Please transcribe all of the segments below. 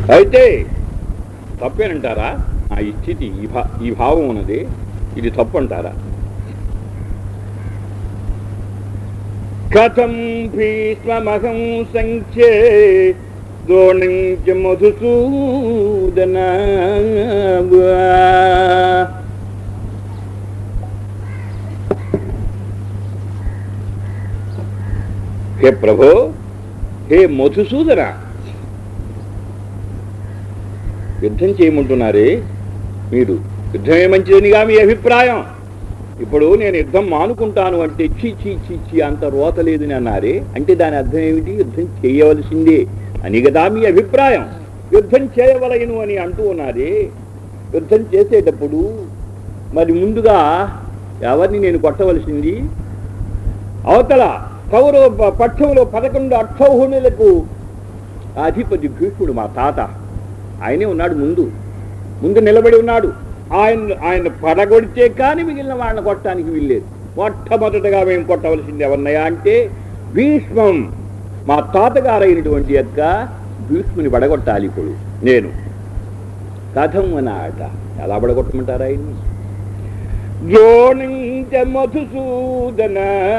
అయితే తప్పేనంటారా ఆ ఈ స్థితి ఈ భా ఈ భావం ఉన్నది ఇది తప్పు అంటారా కథం భీష్మహం సంఖ్యే ద్రోణించ మధుసూదన హే ప్రభో హే మధుసూదన యుద్ధం చేయమంటున్నారే మీరు యుద్ధమే మంచిదనిగా మీ అభిప్రాయం ఇప్పుడు నేను యుద్ధం మానుకుంటాను అంటే చీ చీ చీ చీ అంత రోత లేదని అన్నారే అంటే దాని అర్థం ఏమిటి యుద్ధం చేయవలసిందే అని కదా మీ అభిప్రాయం యుద్ధం చేయవలయను అని అంటూ ఉన్నారే యుద్ధం చేసేటప్పుడు మరి ముందుగా ఎవరిని నేను కొట్టవలసింది అవతల కౌరవ ప- పక్షంలో పదకొండు అక్షౌహిణులకు అధిపతి భీష్ముడు మా తాత ఆయనే ఉన్నాడు ముందు ముందు నిలబడి ఉన్నాడు ఆయన ఆయన పడగొడితే కానీ మిగిలిన వాళ్ళని కొట్టడానికి వీల్లేదు మొట్టమొదటగా మేము కొట్టవలసింది ఎవరినయా అంటే భీష్మం మా తాతగారైనటువంటి యొక్క భీష్ముని పడగొట్టాలి ఇప్పుడు నేను కథం అన్న ఆట ఎలా పడగొట్టమంటారా ఆయన్ని జోనించ మధుసూదన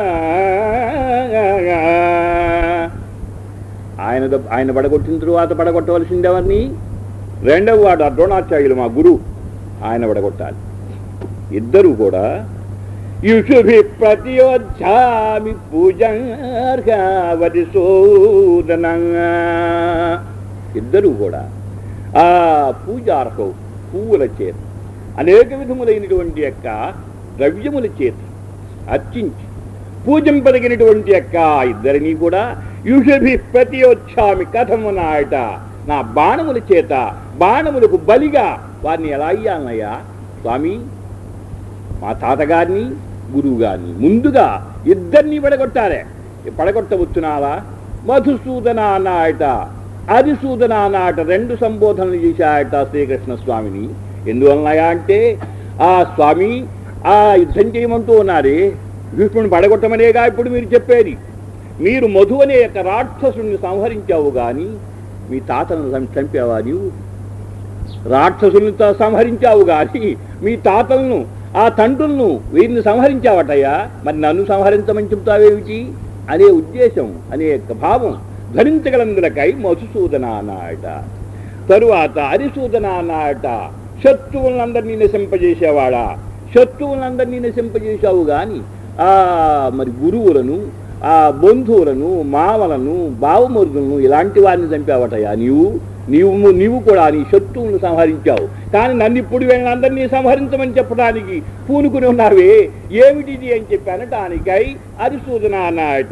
ఆయన ద- ఆయన పడగొట్టిన తరువాత పడగొట్టవలసింది ఎవరిని రెండవ వాడు ఆ ద్రోణాచార్యులు మా గురువు ఆయన పడగొట్టాలి ఇద్దరు కూడా యుషుభి ప్రతియోధ్యామి పూజార్హవతి సూదన ఇద్దరు కూడా ఆ పూజార్హం పువ్వుల చేత అనేక విధములైనటువంటి యొక్క ద్రవ్యముల చేత అర్చించి పూజింపదగినటువంటి యొక్క ఆ ఇద్దరిని కూడా యుషభి ప్రతియోచ్చామి కథమునాయట నా బాణముల చేత బాణములకు బలిగా వారిని ఎలా అయ్యాలనయ్యా స్వామి మా తాతగారిని గురువు గారిని ముందుగా ఇద్దరిని పడగొట్టారే పడగొట్టవచ్చునాలా మధుసూదన అన్నాయట అరిసూదన అన్నాట రెండు సంబోధనలు చేశాయట శ్రీకృష్ణ స్వామిని ఎందువలనయా అంటే ఆ స్వామి ఆ యుద్ధం చేయమంటూ ఉన్నారే భీష్ముని పడగొట్టమనేగా ఇప్పుడు మీరు చెప్పేది మీరు మధు అనే యొక్క రాక్షసుని సంహరించావు గాని మీ తాతను చం- చంపావా నీవు రాక్షసులతో సంహరించావు గాని మీ తాతలను ఆ తండ్రులను వీరిని సంహరించావటయ్యా మరి నన్ను సంహరించమని చెబుతావేమిటి అనే ఉద్దేశం అనే యొక్క భావం ధరించగలందులకై మధుసూదన అన్నాయట తరువాత హరిసూదన అన్నాయట శత్రువులందరినీ నశింపజేసేవాడా శత్రువులందరినీ నశింపజేశావు గాని ఆ మరి గురువులను ఆ బంధువులను మామలను బావమరుదులను ఇలాంటి వారిని చంపావటయ్యా నీవు నీవు నీవు కూడా నీ శత్రువులను సంహరించావు కానీ నన్ను ఇప్పుడు వీళ్ళందరినీ సంహరించమని చెప్పడానికి పూనుకుని ఉన్నావే ఏమిటిది అని చెప్పి అనటానికై అరిసూదన అన్నాయట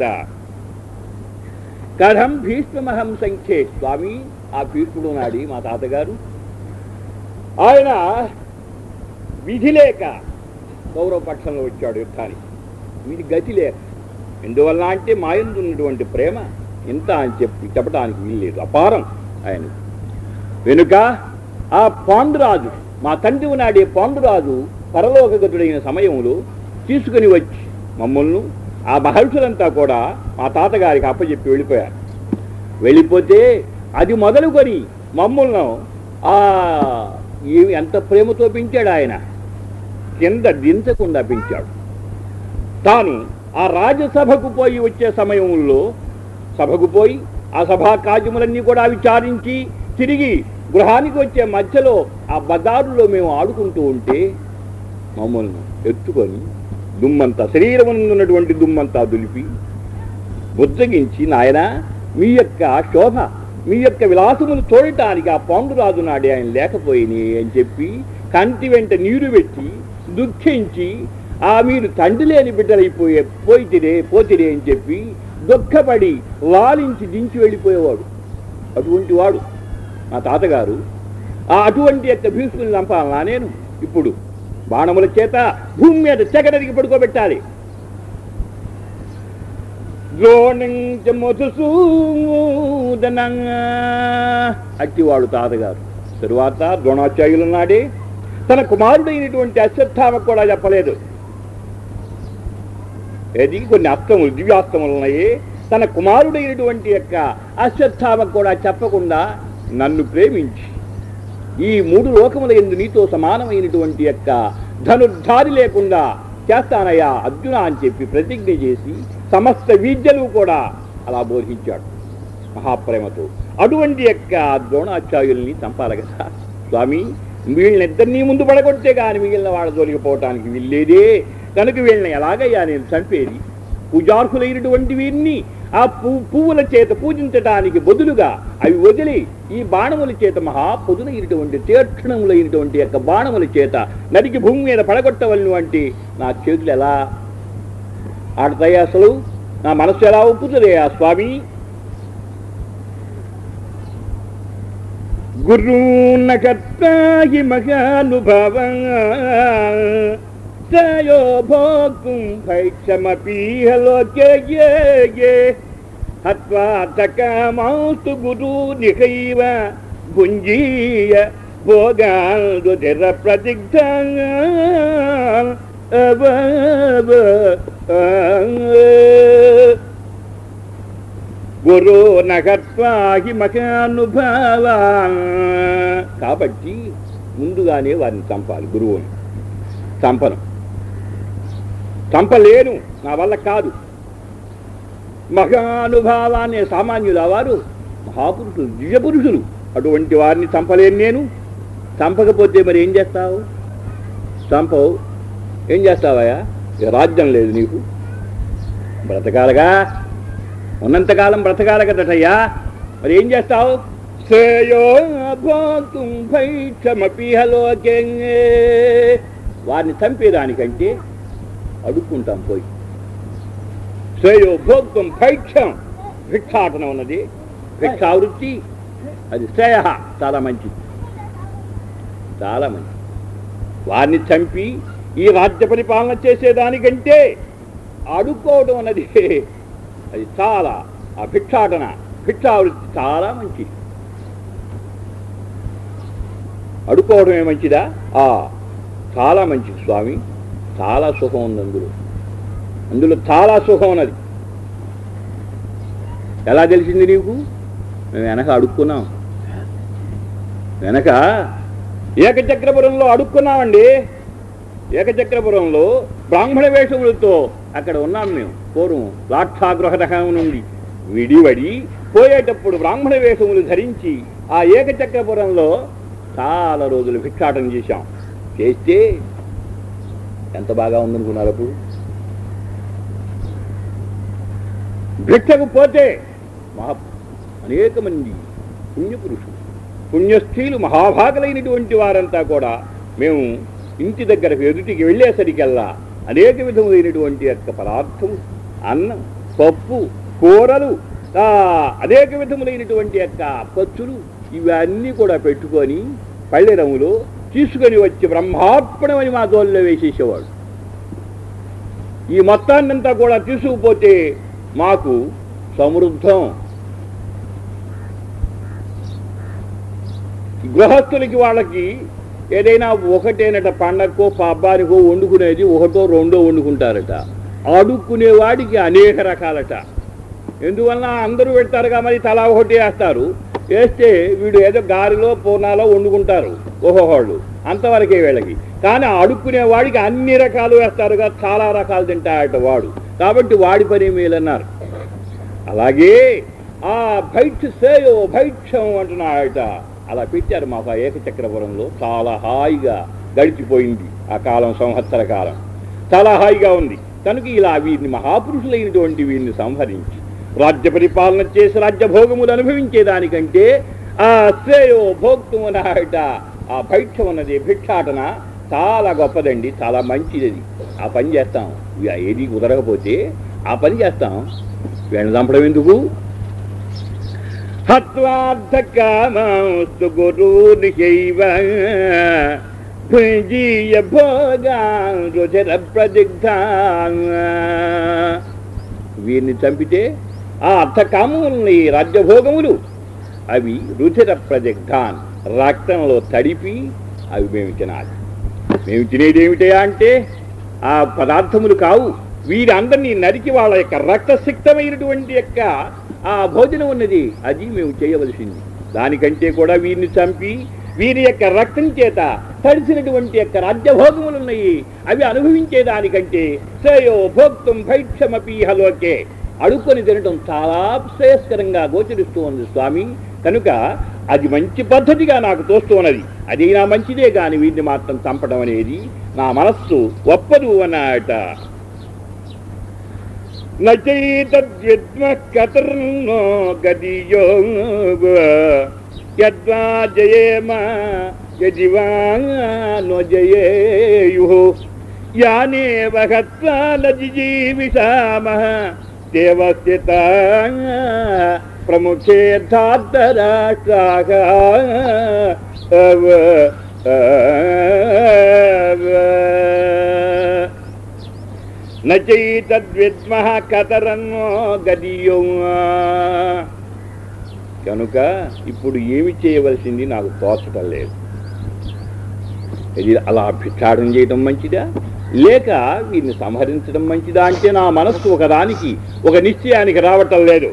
కథం భీష్మహం సంఖ్యే స్వామి ఆ భీష్ముడు నాడి మా తాతగారు ఆయన విధి లేక కౌరవ పక్షంలో వచ్చాడు యుద్ధానికి వీడి గతి లేక ఎందువల్ల అంటే మాయందు ఉన్నటువంటి ప్రేమ ఇంత అని చెప్పి చెప్పడానికి వీల్లేదు అపారం ఆయన వెనుక ఆ పాండురాజు మా తండ్రి ఉన్నాడే పాండురాజు పరలోకగతుడైన సమయంలో తీసుకుని వచ్చి మమ్మల్ని ఆ మహర్షులంతా కూడా మా తాతగారికి అప్పచెప్పి వెళ్ళిపోయారు వెళ్ళిపోతే అది మొదలుకొని మమ్మల్ని ఆ ఏమి ఎంత ప్రేమతో పెంచాడు ఆయన కింద దించకుండా పెంచాడు తాను ఆ రాజ్యసభకు పోయి వచ్చే సమయంలో సభకు పోయి ఆ సభా కార్యములన్నీ కూడా విచారించి తిరిగి గృహానికి వచ్చే మధ్యలో ఆ బజారులో మేము ఆడుకుంటూ ఉంటే మమ్మల్ని ఎత్తుకొని దుమ్మంతా శరీరం ఉన్నటువంటి దుమ్మంతా దులిపి బుజ్జగించి నాయన మీ యొక్క శోభ మీ యొక్క విలాసమును చూడటానికి ఆ పాండురాజు నాడే ఆయన లేకపోయినాయి అని చెప్పి కంటి వెంట నీరు పెట్టి దుఃఖించి ఆ మీరు తండ్రి లేని బిడ్డలైపోయే పోయితిరే పోతిరే అని చెప్పి దుఃఖపడి లాలించి దించి వెళ్ళిపోయేవాడు అటువంటి వాడు మా తాతగారు ఆ అటువంటి యొక్క భీష్ముని చంపాలనా నేను ఇప్పుడు బాణముల చేత భూమి మీద చెగడరికి పడుకోబెట్టాలి ద్రోణించ మధుసూదనంగా అట్టివాడు తాతగారు తరువాత ద్రోణాచార్యులు నాడే తన కుమారుడైనటువంటి అశ్వత్థామ కూడా చెప్పలేదు ఏది కొన్ని అస్త్రములు దివ్యాస్త్రములు ఉన్నాయి తన కుమారుడైనటువంటి యొక్క అశ్వత్థామ కూడా చెప్పకుండా నన్ను ప్రేమించి ఈ మూడు లోకముల ఎందు నీతో సమానమైనటువంటి యొక్క ధనుర్ధారి లేకుండా చేస్తానయ్యా అర్జున అని చెప్పి ప్రతిజ్ఞ చేసి సమస్త విద్యలు కూడా అలా బోధించాడు మహాప్రేమతో అటువంటి యొక్క ద్రోణాచార్యుల్ని చంపాలి కదా స్వామి వీళ్ళనిద్దరినీ ముందు పడగొడితే కానీ మిగిలిన వాళ్ళ జోలికి పోవటానికి వీల్లేదే కనుక వీళ్ళని ఎలాగయ్యా నేను చంపేది పూజార్హులైనటువంటి వీరిని ఆ పూ పువ్వుల చేత పూజించటానికి బదులుగా అవి వదిలి ఈ బాణముల చేత మహా పొదునైనటువంటి తీక్షణములైనటువంటి యొక్క బాణముల చేత నరికి భూమి మీద పడగొట్టవలను అంటే నా చేతులు ఎలా ఆడతాయి అసలు నా మనస్సు ఎలా ఒప్పుతుందయ్యా స్వామి గురున్న కర్తాహి మహానుభవ తయో భోక్తుం భైక్షమపీహ లోకే యే యే హత్వా తకామాస్తు గురు నిహైవ భుంజీయ భోగాల్ రుధిర ప్రతిగ్ధ గురు నగత్వాహి మకానుభావ కాబట్టి ముందుగానే వారిని చంపాలి గురువుని చంపను చంపలేను నా వల్ల కాదు మహానుభావాన్ని సామాన్యుల వారు మహాపురుషులు దివ్య పురుషులు అటువంటి వారిని చంపలేను నేను చంపకపోతే మరి ఏం చేస్తావు చంపవు ఏం చేస్తావయ్యా ఇక రాజ్యం లేదు నీకు బ్రతకాలగా ఉన్నంతకాలం బ్రతకాల కదటయ్యా మరి ఏం చేస్తావు శ్రేయో భోక్తుం భైక్షమపిహలోకే వారిని చంపేదానికంటే అడుక్కుంటాం పోయి శ్రేయో భోక్తం భైక్షం భిక్షాటనం ఉన్నది భిక్షావృత్తి అది శ్రేయ చాలా మంచిది చాలా మంచిది వారిని చంపి ఈ రాజ్య పరిపాలన చేసేదానికంటే అడుక్కోవడం అన్నది అది చాలా ఆ భిక్షాటన భిక్షావృత్తి చాలా మంచిది అడుక్కోవడమే మంచిదా ఆ చాలా మంచిది స్వామి చాలా సుఖం ఉంది అందులో అందులో చాలా సుఖం ఉన్నది ఎలా తెలిసింది నీకు మేము వెనక అడుక్కున్నాం వెనక ఏకచక్రపురంలో అడుక్కున్నామండి ఏకచక్రపురంలో బ్రాహ్మణ వేషములతో అక్కడ ఉన్నాం మేము పూర్వం లాక్షాగృహదహం నుండి విడివడి పోయేటప్పుడు బ్రాహ్మణ వేషములు ధరించి ఆ ఏకచక్రపురంలో చాలా రోజులు భిక్షాటన చేశాం చేస్తే ఎంత బాగా ఉందనుకున్నారు అప్పుడు భిక్షకు పోతే మహా అనేక మంది పుణ్యపురుషులు పుణ్యస్థీలు మహాభాగలైనటువంటి వారంతా కూడా మేము ఇంటి దగ్గరకు ఎదుటికి వెళ్ళేసరికల్లా అనేక విధములైనటువంటి యొక్క పదార్థము అన్నం పప్పు కూరలు ఆ, అనేక విధములైనటువంటి యొక్క పచ్చులు ఇవన్నీ కూడా పెట్టుకొని పళ్ళెరములో తీసుకొని వచ్చి బ్రహ్మార్పణమని మా దోల్లో వేసేసేవాడు ఈ మొత్తాన్నంతా కూడా తీసుకుపోతే మాకు సమృద్ధం గృహస్థులకి వాళ్ళకి ఏదైనా ఒకటేనట పండగకో పబ్బానికో వండుకునేది ఒకటో రెండో వండుకుంటారట అడుక్కునే వాడికి అనేక రకాలట ఎందువలన అందరూ పెడతారుగా మరి తలా ఒకటి వేస్తారు వేస్తే వీడు ఏదో గారిలో పూర్ణాలో వండుకుంటారు ఒక్కొక్కళ్ళు అంతవరకే వీళ్ళకి కానీ అడుక్కునే వాడికి అన్ని రకాలు వేస్తారుగా చాలా రకాలు తింటాడట వాడు కాబట్టి వాడి పని మేలన్నారు అలాగే ఆ భైక్ష సేయో భైక్షం అంటున్నాడట అలా పెట్టారు మాకు ఆ ఏకచక్రపురంలో చాలా హాయిగా గడిచిపోయింది ఆ కాలం సంవత్సర కాలం చాలా హాయిగా ఉంది కనుక ఇలా వీరిని మహాపురుషులైనటువంటి వీరిని సంహరించి రాజ్య పరిపాలన చేసి రాజ్యభోగములు అనుభవించేదానికంటే ఆ శ్రేయో భోక్తమునాట ఆ భైక్షం ఉన్నది భిక్షాటన చాలా గొప్పదండి చాలా మంచిది అది ఆ పని చేస్తాం ఇక ఏది కుదరకపోతే ఆ పని చేస్తాం వీళ్ళని చంపడం ఎందుకు హత్వార్థకామాస్తు గురూనికైవ భుజీయ భోగాన్ రుచిర ప్రదిగ్ధ వీరిని చంపితే ఆ అర్థకాముల్ని రాజ్యభోగములు అవి రుచిర ప్రదిగ్ధాన్ రక్తంలో తడిపి అవి మేము తినాలి మేము తినేది ఏమిటయా అంటే ఆ పదార్థములు కావు వీరందరినీ నరికి వాళ్ళ యొక్క రక్తసిక్తమైనటువంటి యొక్క ఆ భోజనం ఉన్నది అది మేము చేయవలసింది దానికంటే కూడా వీరిని చంపి వీరి యొక్క రక్తం చేత తడిసినటువంటి యొక్క రాజ్యభోగములు ఉన్నాయి అవి అనుభవించే దానికంటే శ్రేయో భోక్తం భైక్షమపీహలోకే అడుక్కొని తినటం చాలా శ్రేయస్కరంగా గోచరిస్తూ ఉంది స్వామి కనుక అది మంచి పద్ధతిగా నాకు తోస్తున్నది అది నా మంచిదే కాని వీరిని మాత్రం చంపడం అనేది నా మనస్సు ఒప్పదు అన్నట నచైతద్విద్మః కతర్నో గదియో యద్వా జయేమ యది వా నో జయేయుః యానేవ హత్వా న జిజీవిషామః దేవస్థిత ప్రముఖే ధార్తరాష్ట్రాः నచైతద్విద్మః కతరన్నో గదియో కనుక ఇప్పుడు ఏమి చేయవలసింది నాకు తోచటం లేదు ఇది అలా భిక్షాటం చేయటం మంచిదా లేక వీరిని సంహరించడం మంచిదా అంటే నా మనస్సు ఒకదానికి ఒక నిశ్చయానికి రావటం లేదు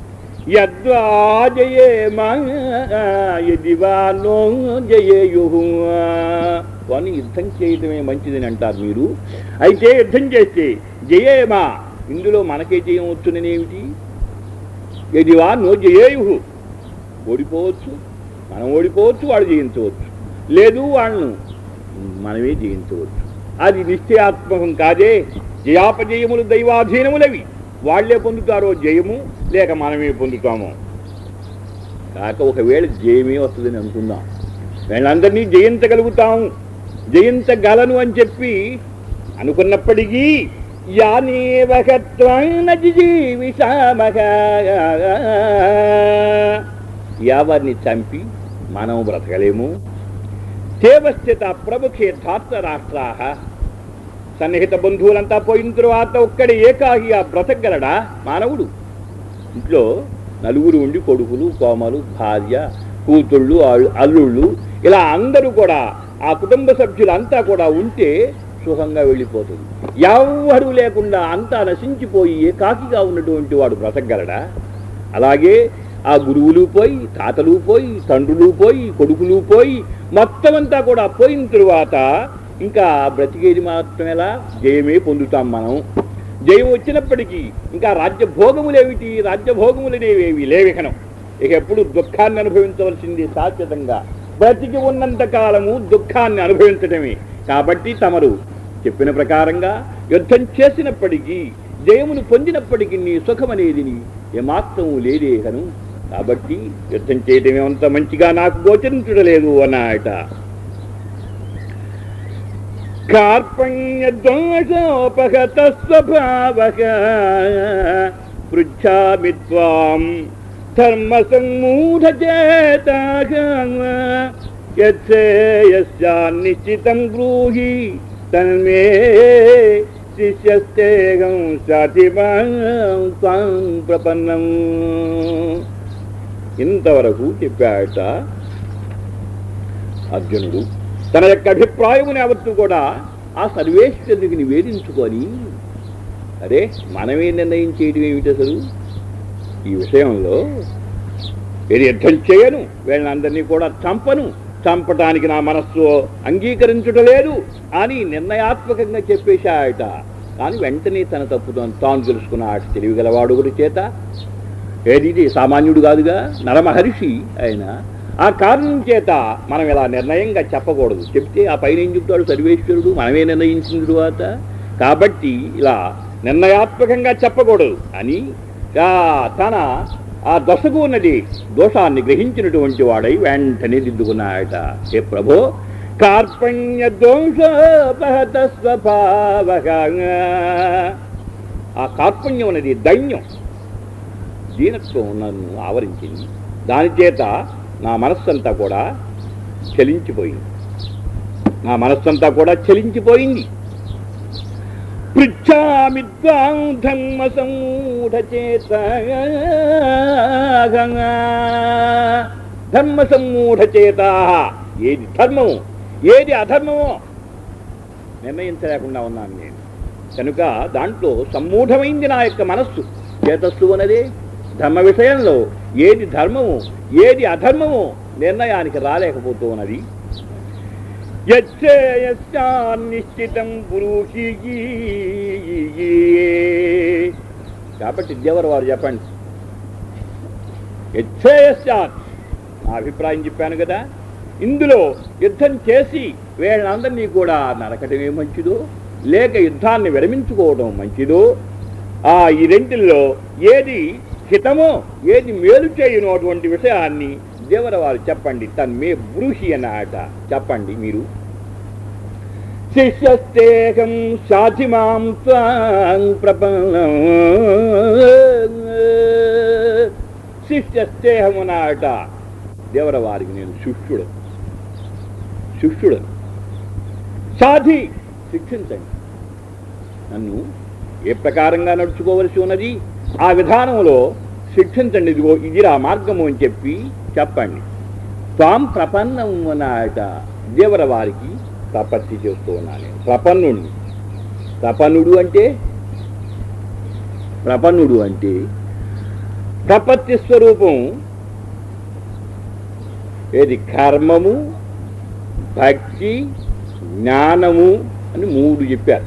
యద్వాజయేమాదివానో జయేయు అని యుద్ధం చేయటమే మంచిదని అంటారు మీరు అయితే యుద్ధం చేస్తే జయేమా ఇందులో మనకే జయం వచ్చుననేమిటి యదివా నో జయేయు ఓడిపోవచ్చు మనం ఓడిపోవచ్చు వాడు జయించవచ్చు లేదు వాళ్ళను మనమే జయించవచ్చు అది నిశ్చయాత్మకం కాదే జయాపజయములు దైవాధీనములవి వాళ్లే పొందుతారో జయము లేక మనమే పొందుతాము కాక ఒకవేళ జయమే వస్తుందని అనుకుందాం వీళ్ళందరినీ జయించగలుగుతాము జయించగలను అని చెప్పి అనుకున్నప్పటికీ యావరిని చంపి మనం బ్రతకలేము దేవస్థిత ప్రముఖే ధార్త రాష్ట్రా సన్నిహిత బంధువులంతా పోయిన తరువాత ఒక్కడి ఏకాగి ఆ బ్రతకగలడా మానవుడు ఇంట్లో నలుగురు ఉండి కొడుకులు కోమలు భార్య కూతుళ్ళు అల్- అల్లుళ్ళు ఇలా అందరూ కూడా ఆ కుటుంబ సభ్యులంతా కూడా ఉంటే సుఖంగా వెళ్ళిపోతుంది ఎవ్వరూ లేకుండా అంతా నశించిపోయి ఏకాకిగా ఉన్నటువంటి వాడు బ్రతకగలడా అలాగే ఆ గురువులు పోయి తాతలు పోయి తండ్రులు పోయి కొడుకులు పోయి మొత్తం అంతా కూడా పోయిన తరువాత ఇంకా బ్రతికేది మాత్రం ఎలా జయమే పొందుతాం మనం జయం వచ్చినప్పటికీ ఇంకా రాజ్యభోగములేమిటి రాజ్యభోగములనేవేవి లేవికనం ఇక ఎప్పుడు దుఃఖాన్ని అనుభవించవలసింది శాశ్వతంగా బ్రతికి ఉన్నంత కాలము దుఃఖాన్ని అనుభవించటమే కాబట్టి తమరు చెప్పిన ప్రకారంగా యుద్ధం చేసినప్పటికీ జయమును పొందినప్పటికీ నీ సుఖమనేది నీ ఏమాత్రము లేదే కను కాబట్టి యుద్ధం చేయటం ఏమంత మంచిగా నాకు గోచరించడలేదు అన్నాయట కార్పణ్య దోషోపగత స్వభావక పృచ్ఛామి త్వాం ధర్మ సమ్మూఢ నిశ్చితం బ్రూహి తన్మే శిష్యస్తేగం సాధిమాం త్వాం ప్రపన్నం ఇంతవరకు చెప్పాట అర్జునుడు తన యొక్క అభిప్రాయముని యావత్తు కూడా ఆ సర్వేశ్వరునికి నివేదించుకొని అరే మనమే నిర్ణయం చేయడం ఏమిటి అసలు ఈ విషయంలో ఏది యుద్ధం చేయను వీళ్ళందరినీ కూడా చంపను చంపటానికి నా మనస్సు అంగీకరించటలేదు అని నిర్ణయాత్మకంగా చెప్పేశాయట కానీ వెంటనే తన తప్పుతో తాను తెలుసుకున్నాడు తెలివిగలవాడు ఒకటి చేత ఏది ఇది సామాన్యుడు కాదుగా నరమహర్షి ఆయన ఆ కారణం చేత మనం ఇలా నిర్ణయంగా చెప్పకూడదు చెప్తే ఆ పైన ఏం చెప్తాడు సర్వేశ్వరుడు మనమే నిర్ణయించిన తరువాత కాబట్టి ఇలా నిర్ణయాత్మకంగా చెప్పకూడదు అని ఆ తన ఆ దశకు ఉన్నది దోషాన్ని గ్రహించినటువంటి వాడై వెంటనే దిద్దుకున్నాడట ఏ ప్రభో కార్పణ్య దోషోపహత స్వభావ ఆ కార్పణ్యం అనేది దైన్యం దీనత్వం నన్ను ఆవరించింది దాని చేత నా మనస్సంతా కూడా చలించిపోయింది నా మనస్సంతా కూడా చలించిపోయింది పృచ్ఛామి త్వాం ధర్మ సమూఢ చేత ధర్మ సమూఢ చేత ఏది ధర్మము ఏది అధర్మమో నిర్ణయించలేకుండా ఉన్నాను నేను కనుక దాంట్లో సమ్మూఢమైంది నా యొక్క మనస్సు చేతస్సు అన్నదే ధర్మ విషయంలో ఏది ధర్మము ఏది అధర్మము నిర్ణయానికి రాలేకపోతూ ఉన్నది నిశ్చితం పురుషి కాబట్టి దేవర వారు చెప్పండి యచ్చేయశ్చాత్ నా అభిప్రాయం చెప్పాను కదా ఇందులో యుద్ధం చేసి వీళ్ళందరినీ కూడా నరకటమే మంచిదో లేక యుద్ధాన్ని విరమించుకోవడం మంచిదో ఆ ఈ రెంటిల్లో ఏది హితమో ఏది మేలు చేయను అటువంటి విషయాన్ని దేవర వారు చెప్పండి తన్మే బ్రూహి అన్నట చెప్పండి మీరు శిష్యస్తేహం సాధిమాం త్వాం ప్రపన్నం శిష్యస్తేహం అన్నట దేవర వారికి నేను శిష్యుడు శిష్యుడు సాధి శిక్షించండి నన్ను ఏ ప్రకారంగా నడుచుకోవలసి ఉన్నది ఆ విధానంలో శిక్షించండి ఇదిగో ఇది ఆ మార్గము అని చెప్పి చెప్పండి తాం ప్రపన్నం అన్నట దేవర వారికి తపస్సు చేస్తూ ఉన్నాను నేను ప్రపన్నుడిని ప్రపన్నుడు అంటే ప్రపన్నుడు అంటే ప్రపత్తి స్వరూపం ఏది కర్మము భక్తి జ్ఞానము అని మూడు చెప్పారు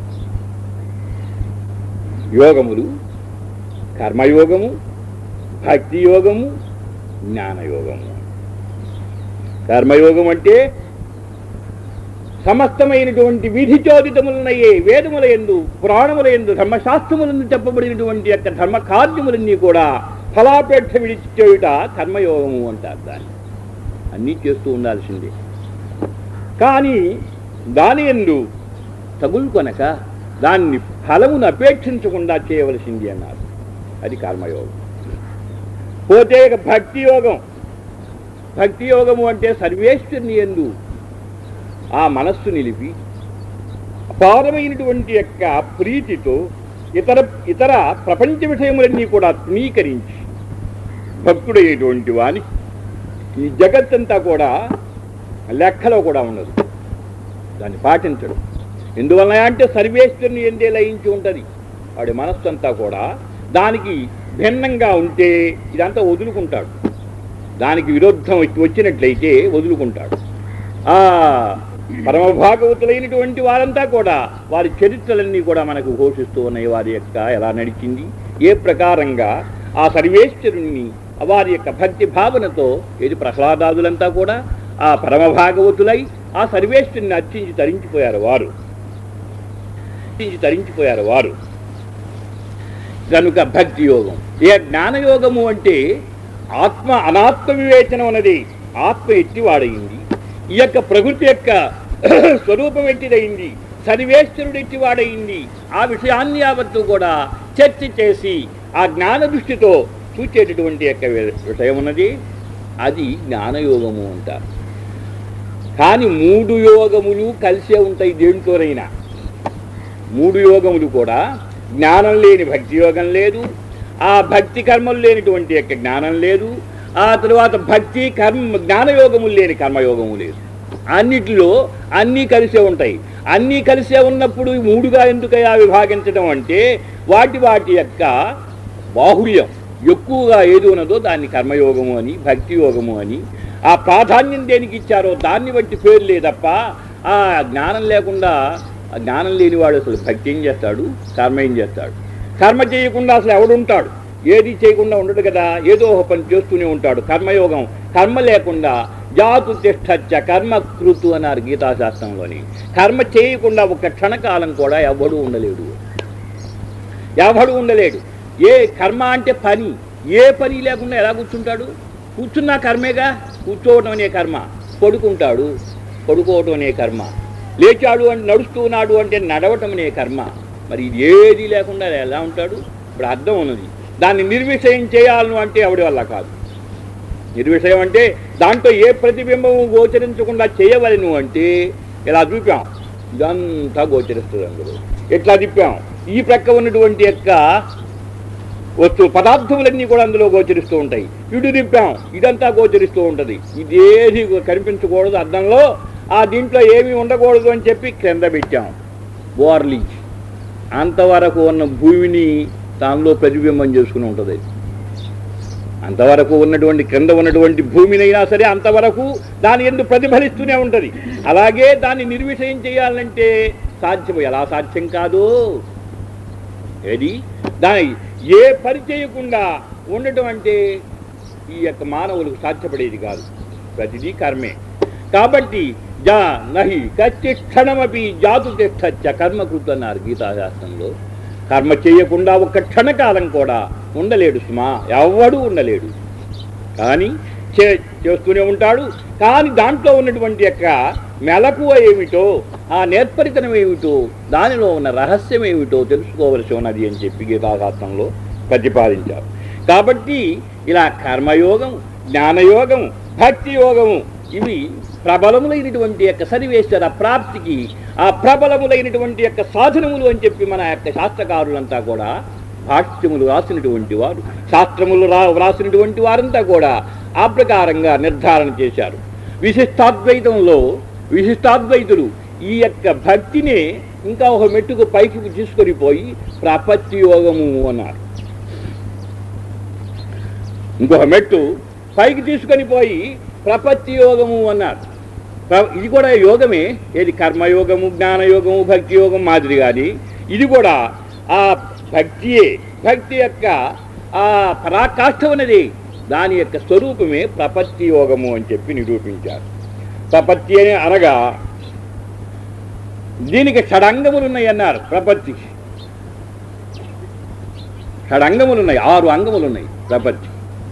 యోగములు కర్మయోగము భక్తి యోగము జ్ఞానయోగము కర్మయోగం అంటే సమస్తమైనటువంటి విధి చోదితములనయ్యే వేదముల ఎందు పురాణముల ఎందు ధర్మశాస్త్రములందు చెప్పబడినటువంటి యొక్క ధర్మ కార్యములన్నీ కూడా ఫలాపేక్ష విడిచేయుట కర్మయోగము అంటారు దాన్ని అన్నీ చేస్తూ ఉండాల్సిందే కానీ దాని ఎందు తగులుకొనక దాన్ని ఫలమును అపేక్షించకుండా చేయవలసింది అన్నారు అది కర్మయోగం పోతే ఇక భక్తి యోగం భక్తి యోగము అంటే సర్వేశ్వరుని ఎందు ఆ మనస్సు నిలిపి అపారమైనటువంటి యొక్క ప్రీతితో ఇతర ఇతర ప్రపంచ విషయములన్నీ కూడా తృణీకరించి భక్తుడయ్యేటువంటి వాని ఈ జగత్తంతా కూడా లెక్కలో కూడా ఉండదు దాన్ని పాటించడు ఎందువల్ల అంటే సర్వేశ్వరుని ఎందే లయించి ఉంటుంది వాడి మనస్సు అంతా కూడా దానికి భిన్నంగా ఉంటే ఇదంతా వదులుకుంటాడు దానికి విరుద్ధం వచ్చినట్లయితే వదులుకుంటాడు ఆ పరమభాగవతులైనటువంటి వారంతా కూడా వారి చరిత్రలన్నీ కూడా మనకు ఘోషిస్తూ ఉన్నాయి వారి యొక్క ఎలా నడిచింది ఏ ప్రకారంగా ఆ సర్వేశ్వరుణ్ణి వారి యొక్క భక్తి భావనతో ఏది ప్రహ్లాదాదులంతా కూడా ఆ పరమభాగవతులై ఆ సర్వేశ్వరుని అర్చించి తరించిపోయారు వారు అర్చించి తరించిపోయారు వారు కనుక భక్తి యోగం ఏ జ్ఞానయోగము అంటే ఆత్మ అనాత్మ వివేచనం అన్నది ఆత్మ ఎట్టివాడయింది ఈ యొక్క ప్రకృతి యొక్క స్వరూపం ఎట్టిదయింది సర్వేశ్వరుడు ఎట్టివాడయింది ఆ విషయాన్ని యావత్తు కూడా చర్చ చేసి ఆ జ్ఞాన దృష్టితో చూచేటటువంటి యొక్క వి- విషయం ఉన్నది అది జ్ఞానయోగము అంటారు కానీ మూడు యోగములు కలిసే ఉంటాయి దేంట్లోనైనా మూడు యోగములు కూడా జ్ఞానం లేని భక్తి యోగం లేదు ఆ భక్తి కర్మలు లేనిటువంటి యొక్క జ్ఞానం లేదు ఆ తరువాత భక్తి కర్మ జ్ఞానయోగములు లేని కర్మయోగము లేదు అన్నిటిలో అన్నీ కలిసే ఉంటాయి అన్నీ కలిసే ఉన్నప్పుడు ఈ మూడుగా ఎందుకయ్యా విభాగించడం అంటే వాటి వాటి యొక్క బాహుళ్యం ఎక్కువగా ఏది ఉన్నదో దాన్ని కర్మయోగము అని భక్తి యోగము అని ఆ ప్రాధాన్యం దేనికి ఇచ్చారో దాన్ని బట్టి పేరు లేదప్ప ఆ జ్ఞానం లేకుండా ఆ జ్ఞానం లేనివాడు అసలు భక్తి ఏం చేస్తాడు కర్మ ఏం చేస్తాడు కర్మ చేయకుండా అసలు ఎవడుంటాడు ఏది చేయకుండా ఉండడు కదా ఏదో ఒక పని చేస్తూనే ఉంటాడు కర్మయోగం కర్మ లేకుండా జాతు తిష్టచ్చ కర్మ కృతు అన్నారు గీతాశాస్త్రంలోని కర్మ చేయకుండా ఒక క్షణకాలం కూడా ఎవడు ఉండలేడు ఎవడు ఉండలేడు ఏ కర్మ అంటే పని ఏ పని లేకుండా ఎలా కూర్చుంటాడు కూర్చున్నా కర్మేగా కూర్చోవడం అనే కర్మ పడుకుంటాడు పడుకోవడం అనే కర్మ లేచాడు అంటే నడుస్తున్నాడు అంటే నడవటం అనే కర్మ మరి ఇది ఏది లేకుండా ఎలా ఉంటాడు ఇప్పుడు అర్థం ఉన్నది దాన్ని నిర్విషయం చేయాలను అంటే ఎవడి వల్ల కాదు నిర్విషయం అంటే దాంట్లో ఏ ప్రతిబింబము గోచరించకుండా చేయవలను అంటే ఇలా చూపాం ఇదంతా గోచరిస్తుంది అందులో ఎట్లా తిప్పాం ఈ ప్రక్క ఉన్నటువంటి యొక్క వస్తువు పదార్థములన్నీ కూడా అందులో గోచరిస్తూ ఉంటాయి ఇటు తిప్పాం ఇదంతా గోచరిస్తూ ఉంటుంది ఇదేది కనిపించకూడదు అద్దంలో ఆ దీంట్లో ఏమీ ఉండకూడదు అని చెప్పి క్రింద పెట్టాం బోర్లించి అంతవరకు ఉన్న భూమిని దానిలో ప్రతిబింబం చేసుకుని ఉంటుంది అది. అంతవరకు ఉన్నటువంటి క్రింద ఉన్నటువంటి భూమినైనా సరే అంతవరకు దాని ఎందుకు ప్రతిఫలిస్తూనే ఉంటుంది అలాగే దాన్ని నిర్విషయం చేయాలంటే సాధ్యం ఎలా సాధ్యం కాదు ఏది దాని ఏ పని చేయకుండా ఉండటం అంటే ఈ యొక్క మానవులకు సాధ్యపడేది కాదు ప్రతిదీ కర్మే కాబట్టి జా నహి కచ్చి క్షణమపి జాతు తిష్టచ్చ కర్మకృత్ అన్నారు గీతాశాస్త్రంలో కర్మ చేయకుండా ఒక క్షణకాలం కూడా ఉండలేడు సుమా ఎవ్వడూ ఉండలేడు కానీ చే చేస్తూనే ఉంటాడు కానీ దాంట్లో ఉన్నటువంటి యొక్క మెలకువ ఏమిటో ఆ నేర్పరితనం ఏమిటో దానిలో ఉన్న రహస్యం ఏమిటో తెలుసుకోవలసి ఉన్నది అని చెప్పి గీతాశాస్త్రంలో ప్రతిపాదించారు కాబట్టి ఇలా కర్మయోగం జ్ఞానయోగం భక్తి యోగము ఇవి ప్రబలములైనటువంటి యొక్క సన్నివేశర ప్రాప్తికి ఆ ప్రబలములైనటువంటి యొక్క సాధనములు అని చెప్పి మన యొక్క శాస్త్రకారులంతా కూడా భాష్యములు రాసినటువంటి వారు శాస్త్రములు రా వ్రాసినటువంటి వారంతా కూడా ఆ ప్రకారంగా నిర్ధారణ చేశారు విశిష్టాద్వైతంలో విశిష్టాద్వైతులు ఈ యొక్క భక్తిని ఇంకా ఒక మెట్టుకు పైకి తీసుకొని పోయి ప్రపత్తి యోగము అన్నారు ఇంకొక మెట్టు పైకి తీసుకొని పోయి ప్రపత్తి యోగము అన్నారు ప్ర- ఇది కూడా యోగమే ఏది కర్మయోగము జ్ఞానయోగము భక్తి యోగం మాదిరి కానీ ఇది కూడా ఆ భక్తియే భక్తి యొక్క ఆ పరాకాష్ఠ ఉన్నది దాని యొక్క స్వరూపమే ప్రపత్తి యోగము అని చెప్పి నిరూపించారు ప్రపత్తి అని అనగా దీనికి షడంగములు ఉన్నాయి అన్నారు ప్రపత్తికి షడంగములు ఉన్నాయి ఆరు అంగములు ఉన్నాయి ప్రపత్తి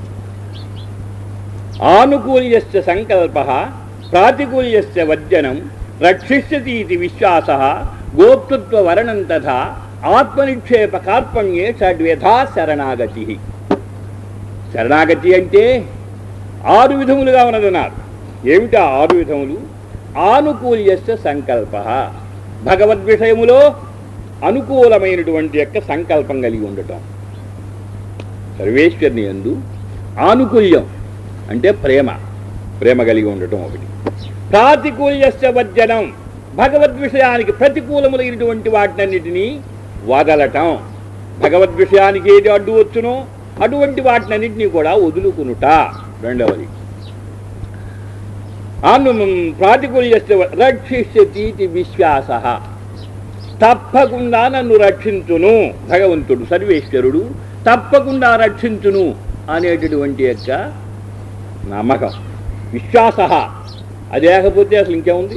ఆనుకూల్యస్య సంకల్ప ప్రాతికూల్యస్య వర్జనం రక్షిష్యతి ఇది విశ్వాస గోప్తృత్వ వర్ణం తథా ఆత్మనిక్షేప కార్పణ్యే షడ్వ్యథా శరణాగతి శరణాగతి అంటే ఆరు విధములుగా ఉన్నదన్నారు ఏమిటా ఆరు విధములు ఆనుకూల్యస్య సంకల్ప భగవద్విషయములో అనుకూలమైనటువంటి యొక్క సంకల్పం కలిగి ఉండటం సర్వేశ్వరుని ఎందు ఆనుకూల్యం అంటే ప్రేమ ప్రేమ కలిగి ఉండటం ఒకటి ప్రాతికూల్యస్య వర్జనం భగవద్ విషయానికి ప్రతికూలములైనటువంటి వాటినన్నిటినీ వదలటం భగవద్ విషయానికి ఏది అడ్డు వచ్చునో అటువంటి వాటినన్నింటినీ కూడా వదులుకునుట రెండవది అను ప్రాతికూల్యస్య రక్షిష్యతి ఇది విశ్వాస తప్పకుండా నన్ను రక్షించును భగవంతుడు సర్వేశ్వరుడు తప్పకుండా రక్షించును అనేటటువంటి యొక్క నమ్మకం విశ్వాస అది లేకపోతే అసలు ఇంకేముంది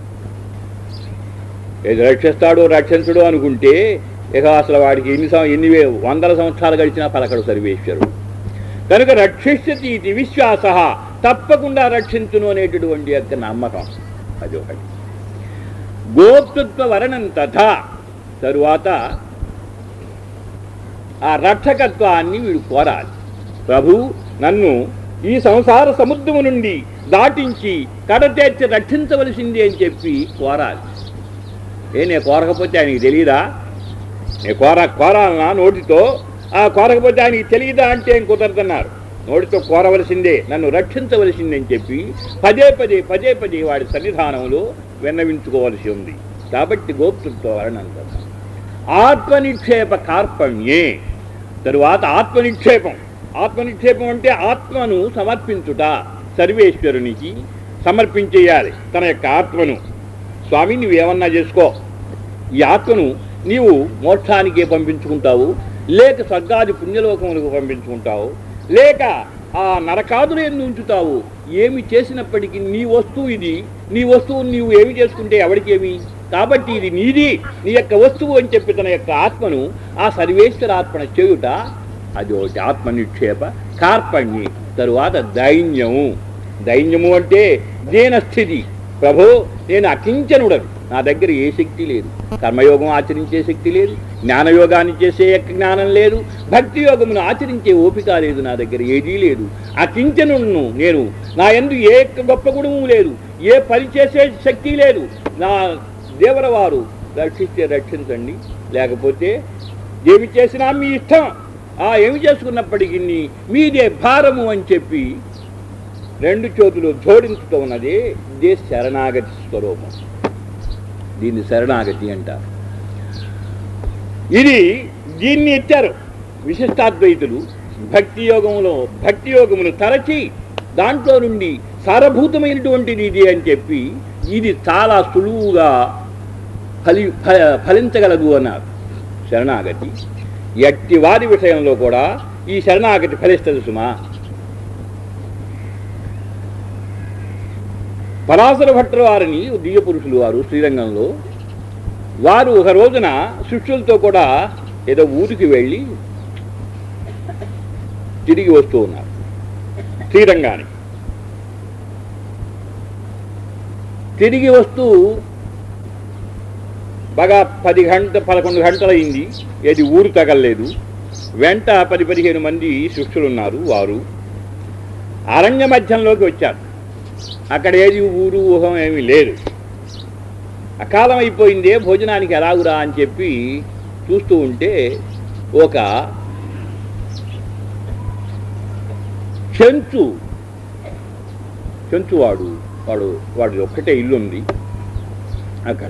ఏది రక్షిస్తాడో రక్షించడు అనుకుంటే ఇక అసలు వాడికి ఎన్ని సం ఎన్ని వే- వందల సంవత్సరాలు గడిచినా పలకడు సర్వేశ్వరుడు కనుక రక్షిష్యతి ఇది విశ్వాస తప్పకుండా రక్షించును అనేటటువంటి యొక్క నమ్మకం అది ఒకటి గోప్తృత్వ వర్ణం తథా తరువాత ఆ రక్షకత్వాన్ని వీడు కోరాలి ప్రభు నన్ను ఈ సంసార సముద్రము నుండి దాటించి కడతేర్చి రక్షించవలసింది అని చెప్పి కోరాలి ఏ నేను కోరకపోతే ఆయనకి తెలియదా నేను కోర కోరాలనా నోటితో ఆ కోరకపోతే ఆయనకి తెలియదా అంటే ఏం కుదరదన్నారు నోటితో కోరవలసిందే నన్ను రక్షించవలసిందే అని చెప్పి పదే పదే పదే పదే వాడి సన్నిధానంలో విన్నవించుకోవలసి ఉంది కాబట్టి గోప్తృత్వ వర్ణంత ఆత్మనిక్షేప కార్పణ్యే తరువాత ఆత్మనిక్షేపం ఆత్మనిక్షేపం అంటే ఆత్మను సమర్పించుట సర్వేశ్వరునికి సమర్పించేయాలి తన యొక్క ఆత్మను స్వామి నువ్వేమన్నా చేసుకో ఈ ఆత్మను నీవు మోక్షానికే పంపించుకుంటావు లేక స్వర్గాది పుణ్యలోకములకు పంపించుకుంటావు లేక ఆ నరకాదులు ఎందు ఉంచుతావు ఏమి చేసినప్పటికీ నీ వస్తువు ఇది నీ వస్తువును నీవు ఏమి చేసుకుంటే ఎవరికేమి కాబట్టి ఇది నీది నీ యొక్క వస్తువు అని చెప్పి తన యొక్క ఆత్మను ఆ సర్వేశ్వరాత్మన చేయుట అది ఒకటి ఆత్మ నిక్షేప కార్పణ్యి తరువాత దైన్యము దైన్యము అంటే దీనస్థితి ప్రభో నేను అకించనుడను నా దగ్గర ఏ శక్తి లేదు కర్మయోగం ఆచరించే శక్తి లేదు జ్ఞానయోగాన్ని చేసే యొక్క జ్ఞానం లేదు భక్తి యోగమును ఆచరించే ఓపిక లేదు నా దగ్గర ఏదీ లేదు అకించనును నేను నా ఎందు ఏ గొప్ప గుణము లేదు ఏ పని చేసే శక్తి లేదు నా దేవరవారు రక్షిస్తే రక్షించండి లేకపోతే ఏమి చేసినా మీ ఇష్టం ఆ ఏమి చేసుకున్నప్పటికీ మీదే భారము అని చెప్పి రెండు చేతులు జోడించుతూ ఉన్నది ఇదే శరణాగతి స్వరూపం దీన్ని శరణాగతి అంటారు ఇది దీన్ని ఎత్తారు విశిష్టాద్వైతులు భక్తి యోగములో భక్తి యోగమును తరచి దాంట్లో నుండి సారభూతమైనటువంటిది ఇది అని చెప్పి ఇది చాలా సులువుగా ఫలి ఫ- ఫలించగలదు అన్నారు శరణాగతి ఎట్టి వారి విషయంలో కూడా ఈ శరణాగతి ఫలిస్తుంది సుమా పరాశర భట్టర్ వారిని దివ్య పురుషులు వారు శ్రీరంగంలో వారు ఒక రోజున శిష్యులతో కూడా ఏదో ఊరికి వెళ్ళి తిరిగి వస్తూ ఉన్నారు శ్రీరంగానికి తిరిగి వస్తూ బాగా పది గంట పదకొండు గంటలైంది ఏది ఊరు తగలలేదు వెంట పది పదిహేను మంది శిష్యులు ఉన్నారు వారు అరణ్య మధ్యంలోకి వచ్చారు అక్కడ ఏది ఊరు ఊహం ఏమీ లేదు అకాలం అయిపోయిందే భోజనానికి ఎలాగురా అని చెప్పి చూస్తూ ఉంటే ఒక చెంచు చెంచు వాడు వాడు వాడి ఒక్కటే ఇల్లు ఉంది అక్కడ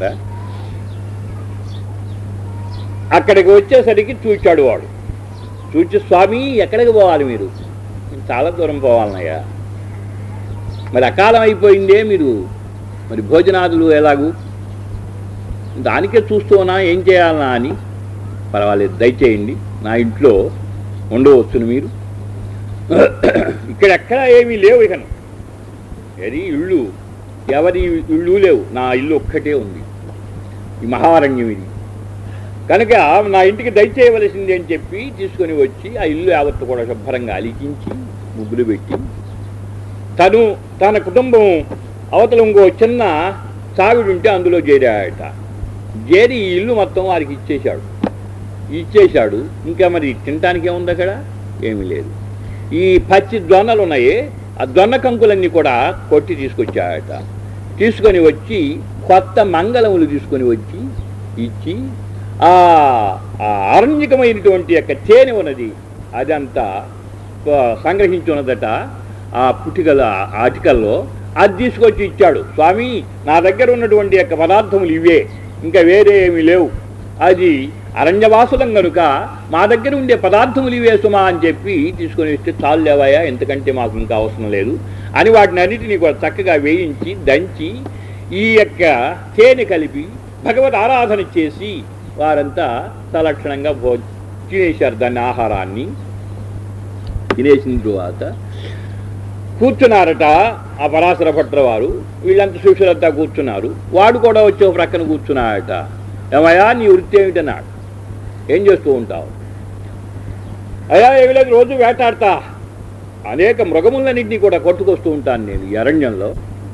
అక్కడికి వచ్చేసరికి చూచాడు వాడు చూచి స్వామి ఎక్కడికి పోవాలి మీరు "నేను చాలా దూరం పోవాలన్నయ్యా మరి అకాలం అయిపోయిందే మీరు మరి భోజనాదులు ఎలాగూ దానికే చూస్తూనా ఏం చేయాలనా అని పర్వాలేదు దయచేయండి నా ఇంట్లో ఉండవచ్చును మీరు ఇక్కడెక్కడ ఏమీ లేవు ఇకను ఏది ఇళ్ళు ఎవరి ఇళ్ళు లేవు నా ఇల్లు ఒక్కటే ఉంది ఈ మహారణ్యం ఇది కనుక నా ఇంటికి దయచేయవలసింది అని చెప్పి తీసుకొని వచ్చి ఆ ఇల్లు యావత్తు కూడా శుభ్రంగా అలికించి ముగ్గులు పెట్టి తను తన కుటుంబం అవతల ఇంకో చిన్న సావిడి ఉంటే అందులో చేరాడట చేరి ఈ ఇల్లు మొత్తం వారికి ఇచ్చేశాడు ఇచ్చేశాడు ఇంకా మరి తినటానికి ఏముంది అక్కడ ఏమీ లేదు ఈ పచ్చి దొన్నలు ఉన్నాయే ఆ దొన్న కంకులన్నీ కూడా కొట్టి తీసుకొచ్చాడట తీసుకొని వచ్చి కొత్త మంగళములు తీసుకొని వచ్చి ఇచ్చి ఆ ఆ అరణ్యకమైనటువంటి యొక్క తేనె ఉన్నది అదంతా ఆ, సంగ్రహించి ఉన్నదట ఆ పుటికల ఆటికల్లో అది తీసుకొచ్చి ఇచ్చాడు స్వామి నా దగ్గర ఉన్నటువంటి యొక్క పదార్థములు ఇవే ఇంకా వేరే ఏమీ లేవు అది అరణ్యవాసులం కనుక మా దగ్గర ఉండే పదార్థములు ఇవే సుమా అని చెప్పి తీసుకొని వస్తే చాలు లేవాయా ఎందుకంటే మాకు ఇంకా అవసరం లేదు అని వాటిని అన్నిటినీ కూడా చక్కగా వేయించి దంచి ఈ యొక్క తేనె కలిపి భగవద్ ఆరాధన చేసి వారంతా సలక్షణంగా భో తినేశారు దాన్ని ఆహారాన్ని తినేసిన తరువాత కూర్చున్నారట ఆ పరాశర భట్ర వారు వీళ్ళంతా శిష్యులంతా కూర్చున్నారు వాడు కూడా వచ్చి ఒక ప్రక్కన కూర్చున్నాడట ఏమయ్యా నీ వృత్తి ఏమిటన్నాడు ఏం చేస్తూ ఉంటావు అయ్యా ఏమి లేదు రోజు వేటాడతా అనేక మృగములన్నింటినీ కూడా కొట్టుకొస్తూ ఉంటాను నేను ఈ అరణ్యంలో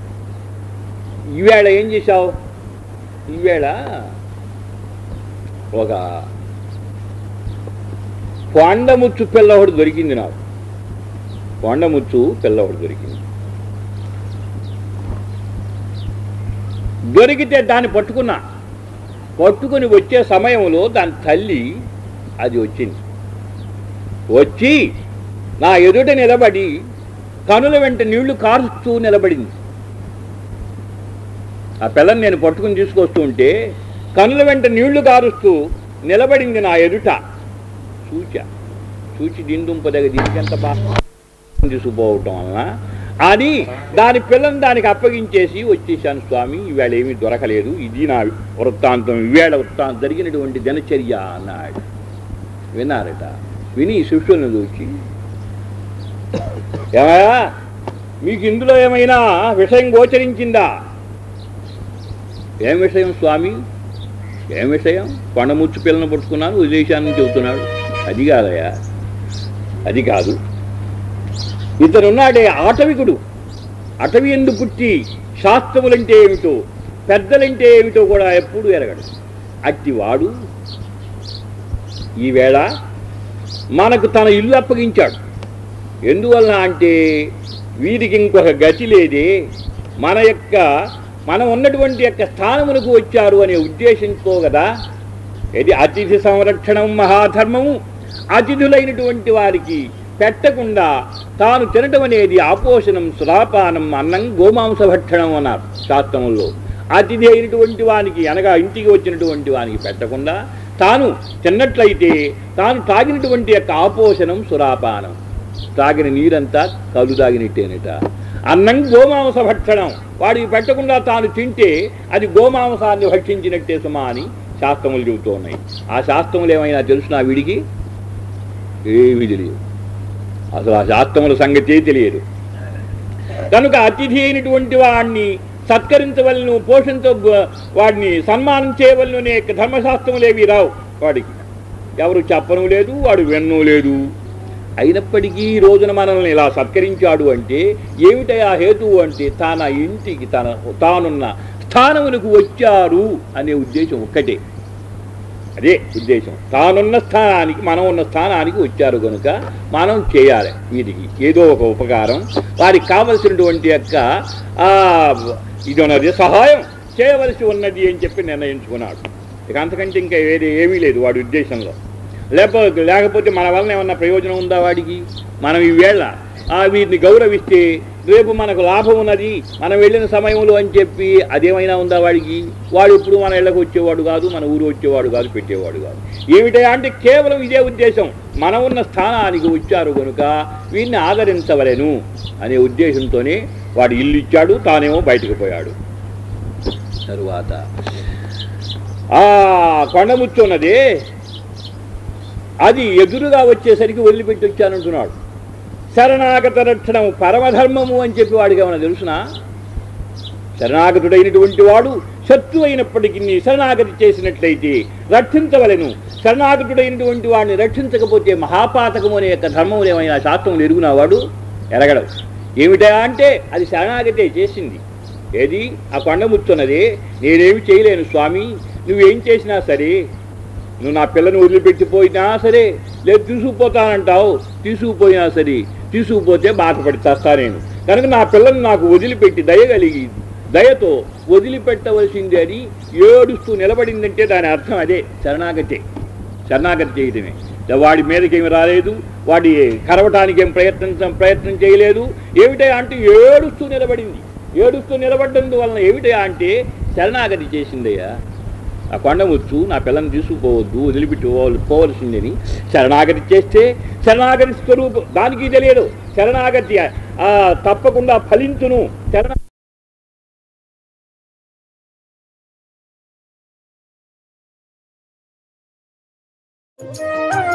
ఈవేళ ఏం చేశావు ఈవేళ ఒక కొండముచ్చు పిల్ల ఒకటి దొరికింది నాకు కొండముచ్చు పిల్ల ఒకటి దొరికింది దొరికితే దాన్ని పట్టుకున్నా పట్టుకుని వచ్చే సమయంలో దాని తల్లి అది వచ్చింది వచ్చి నా ఎదుట నిలబడి కనుల వెంట నీళ్లు కారుస్తూ నిలబడింది ఆ పిల్లని నేను పట్టుకుని తీసుకొస్తూ ఉంటే కనుల వెంట నీళ్లు కారుస్తూ నిలబడింది నా ఎదుట చూచా చూచి దిందుంపదగ దీనికి ఎంత బాగా తీసుకుపోవటం వలన అని దాని పిల్లని దానికి అప్పగించేసి వచ్చేసాను స్వామి ఈవేళ ఏమీ దొరకలేదు ఇది నా వృత్తాంతం ఈవేళ వృత్తాంతం జరిగినటువంటి దినచర్య అన్నాడు విన్నారట విని శిష్యులను చూచి ఏమయ్యా మీకు ఇందులో ఏమైనా విషయం గోచరించిందా ఏం విషయం స్వామి ఏం విషయం కొండముచ్చు పిల్లను పట్టుకున్నాను వదిలేశానని చెబుతున్నాడు అది కాదయ్యా అది కాదు ఇతనున్నాడే ఆటవికుడు అటవి ఎందు పుట్టి శాస్త్రములంటే ఏమిటో పెద్దలంటే ఏమిటో కూడా ఎప్పుడు ఎరగడు అట్టివాడు ఈవేళ మనకు తన ఇల్లు అప్పగించాడు ఎందువలన అంటే వీరికి ఇంకొక గతి లేదే మన యొక్క మనం ఉన్నటువంటి యొక్క స్థానమునకు వచ్చారు అనే ఉద్దేశంతో కదా ఇది అతిథి సంరక్షణం మహాధర్మము అతిథులైనటువంటి వారికి పెట్టకుండా తాను తినటం అనేది ఆపోషణం సురాపానం అన్నం గోమాంస భక్షణం అన్నారు శాస్త్రములో అతిథి అయినటువంటి వానికి అనగా ఇంటికి వచ్చినటువంటి వానికి పెట్టకుండా తాను తిన్నట్లయితే తాను తాగినటువంటి యొక్క ఆపోషణం సురాపానం తాగిన నీరంతా కలు తాగినట్టేనట అన్నం గోమాంస భక్షణం వాడికి పెట్టకుండా తాను తింటే అది గోమాంసాన్ని భక్షించినట్టే సుమా అని శాస్త్రములు చెబుతూ ఉన్నాయి ఆ శాస్త్రములు ఏమైనా తెలుసునా వీడికి ఏమీ తెలియదు అసలు ఆ శాస్త్రముల సంగతే తెలియదు కనుక అతిథి అయినటువంటి వాడిని సత్కరించవలను పోషించ వాడిని సన్మానం చేయవలను అనే ధర్మశాస్త్రములేవి రావు వాడికి ఎవరు చెప్పను లేదు వాడు విన్ను లేదు అయినప్పటికీ ఈ రోజున మనల్ని ఇలా సత్కరించాడు అంటే ఏమిటై ఆ హేతువు అంటే తన ఇంటికి తన తానున్న స్థానములకు వచ్చారు అనే ఉద్దేశం ఒక్కటే అదే ఉద్దేశం తానున్న స్థానానికి మనం ఉన్న స్థానానికి వచ్చారు కనుక మనం చేయాలి వీటికి ఏదో ఒక ఉపకారం వారికి కావలసినటువంటి యొక్క ఆ, ఇది ఉన్నది సహాయం చేయవలసి ఉన్నది అని చెప్పి నిర్ణయించుకున్నాడు ఇక అంతకంటే ఇంకా వేరే ఏమీ లేదు వాడి ఉద్దేశంలో లేకపోతే లేకపోతే మన వలన ఏమన్నా ప్రయోజనం ఉందా వాడికి మనం ఈవేళ ఆ వీటిని గౌరవిస్తే రేపు మనకు లాభం ఉన్నది మనం వెళ్ళిన సమయంలో అని చెప్పి అదేమైనా ఉందా వాడికి వాడు ఎప్పుడు మన ఇళ్ళకి వచ్చేవాడు కాదు మన ఊరు వచ్చేవాడు కాదు పెట్టేవాడు కాదు ఏమిటా అంటే కేవలం ఇదే ఉద్దేశం మనం ఉన్న స్థానానికి వచ్చారు కనుక వీడిని ఆదరించవలెను అనే ఉద్దేశంతోనే వాడు ఇల్లు ఇచ్చాడు తానేమో బయటకు పోయాడు తరువాత ఆ కొండముచ్చున్నదే అది ఎదురుగా వచ్చేసరికి వదిలిపెట్టి వచ్చానంటున్నాడు శరణాగత రక్షణము పరమధర్మము అని చెప్పి వాడికి ఏమైనా తెలుసునా శరణాగతుడైనటువంటి వాడు శత్రు అయినప్పటికీ శరణాగతి చేసినట్లయితే రక్షించవలెను శరణాగతుడైనటువంటి వాడిని రక్షించకపోతే మహాపాతకము అనే యొక్క ధర్మం ఏమైనా శాస్త్రములు ఎరుగునా వాడు ఎరగడం ఏమిటా అంటే అది శరణాగతే చేసింది ఏది ఆ కొండ ముచ్చున్నదే నేనేమి చేయలేను స్వామి నువ్వేం చేసినా సరే నువ్వు నా పిల్లని వదిలిపెట్టిపోయినా సరే లేదు తీసుకుపోతానంటావు తీసుకుపోయినా సరే తీసుకుపోతే బాధపడి చేస్తా నేను కనుక నా పిల్లని నాకు వదిలిపెట్టి దయ కలిగి దయతో వదిలిపెట్టవలసింది అని ఏడుస్తూ నిలబడిందంటే దాని అర్థం అదే శరణాగతే శరణాగతి చేయటమే వాడి మీదకి ఏమి రాలేదు వాడి కరవటానికి ఏం ప్రయత్నం ప్రయత్నం చేయలేదు ఏమిటా అంటే ఏడుస్తూ నిలబడింది ఏడుస్తూ నిలబడ్డందు వలన ఏమిటా అంటే శరణాగతి చేసిందయ్యా ఆ కొండముచ్చు నా పిల్లని తీసుకుపోవద్దు వదిలిపెట్టి పోవల్- పోవలసిందని శరణాగతి చేస్తే శరణాగతి స్వరూపం దానికి తెలియదు శరణాగతి ఆ, తప్పకుండా ఫలించును శరణ Thank you.